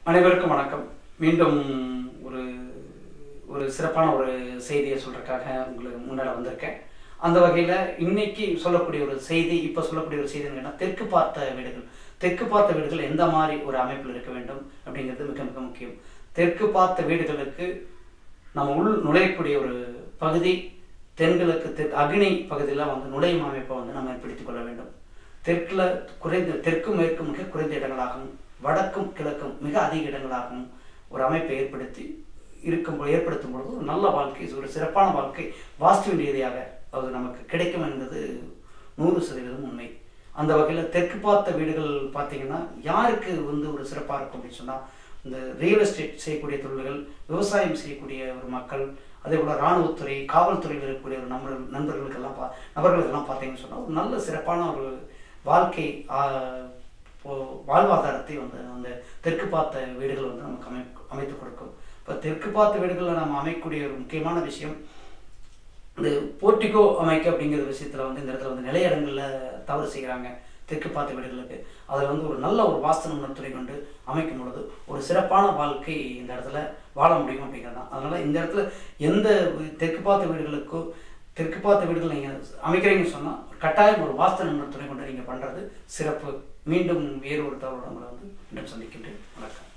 அனைவருக்கும் வணக்கம் மீண்டும் ஒரு ஒரு சிறப்பான ஒரு செய்தியை சொல்றதுக்காக உங்களுக்கு முன்னாடி வந்திருக்கேன் அந்த வகையில் இன்னைக்கு சொல்லக்கூடிய ஒரு செய்தி இப்போ சொல்லக்கூடிய ஒரு செய்தி என்னன்னா தெற்கு பார்த்த வீடுகள் தெற்கு பார்த்த வீடுகள் எந்த மாதிரி ஒரு அமைப்பில் இருக்க வேண்டும் அப்படிங்கிறது மிக மிக முக்கியம் தெற்கு பார்த்த வீடுகளுக்கு நம்ம உள் நுழையக்கூடிய ஒரு பகுதி தென்கிழக்கு தெற்கு அக்னி பகுதியில் வந்து நுழையும் அமைப்பை வந்து நம்ம ஏற்படுத்திக் கொள்ள வேண்டும் தெற்குல குறைந்த தெற்கு மேற்கு மிக குறைந்த இடங்களாகவும் வடக்கும் கிழக்கும் மிக அதிக இடங்களாகவும் ஒரு அமைப்பை ஏற்படுத்தி இருக்கும் பொ- ஏற்படுத்தும் பொழுது ஒரு நல்ல வாழ்க்கை ஒரு சிறப்பான வாழ்க்கை வாஸ்து ரீதியாக அது நமக்கு கிடைக்கும் என்பது நூறு சதவீதம் உண்மை அந்த வகையில் தெற்கு பார்த்த வீடுகள் பார்த்தீங்கன்னா யாருக்கு வந்து ஒரு சிறப்பாக இருக்கும் அப்படின்னு சொன்னால் இந்த ரியல் எஸ்டேட் செய்யக்கூடிய தொழில்கள் விவசாயம் செய்யக்கூடிய ஒரு மக்கள் அதே போல் இராணுவத்துறை காவல்துறையில் இருக்கக்கூடிய ஒரு நண்பர்கள் நண்பர்களுக்கெல்லாம் பா நபர்களுக்கெல்லாம் பார்த்தீங்கன்னு சொன்னால் ஒரு நல்ல சிறப்பான ஒரு வாழ்க்கை ஆஹ், இப்போ- வாழ்வாதாரத்தை வந்து அந்த தெற்கு பார்த்த வீடுகள் வந்து நமக்கு அமை அமைத்து கொடுக்கும் இப்போ தெற்கு பார்த்த வீடுகளில் நம்ம அமைக்கக்கூடிய ஒரு முக்கியமான விஷயம் இந்த போர்ட்டிகோ அமைக்க அப்படிங்கிற விஷயத்துல வந்து இந்த இடத்துல வந்து நிலையிடங்கள்ல தவறு செய்கிறாங்க தெற்கு பார்த்த வீடுகளுக்கு அதில் வந்து ஒரு நல்ல ஒரு வாஸ்து நிபுணத்துறை கொண்டு அமைக்கும் பொழுது ஒரு சிறப்பான வாழ்க்கை இந்த இடத்துல வாழ முடியும் அப்படிங்கிறது தான் அதனால இந்த இடத்துல எந்த வீ- தெற்கு பார்த்த வீடுகளுக்கோ தெற்கு பார்த்த வீடுகள் நீங்கள் அமைக்கிறீங்கன்னு சொன்னால் கட்டாயம் ஒரு வாஸ்து நிபுணத்துறை கொண்டு நீங்கள் பண்ணுறது சிறப்பு மீண்டும் வேறு ஒரு தவறுடன் உங்களை வந்து மீண்டும் சந்திக்கின்றேன் வணக்கம்